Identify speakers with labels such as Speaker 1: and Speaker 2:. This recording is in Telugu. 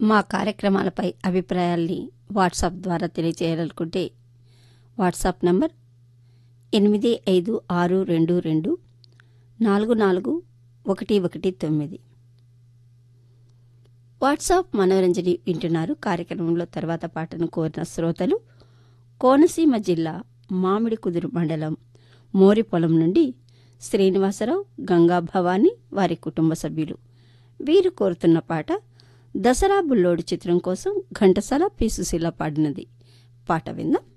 Speaker 1: మా కార్యక్రమాలపై అభిప్రాయాల్ని వాట్సాప్ ద్వారా తెలియజేయాలనుకుంటే వాట్సాప్ నంబర్ ఎనిమిది ఐదు ఆరు రెండు రెండు నాలుగు నాలుగు ఒకటి ఒకటి తొమ్మిది వాట్సాప్ మనోరంజని వింటున్నారు కార్యక్రమంలో తర్వాత పాటను కోరిన శ్రోతలు కోనసీమ జిల్లా మామిడి కుదురు మండలం మోరిపొలం నుండి శ్రీనివాసరావు గంగా భవాని వారి కుటుంబ సభ్యులు వీరు కోరుతున్న పాట దసరా బుల్లోడు చిత్రం కోసం ఘంటసాల పి సుశీల పాడినది పాట విందాం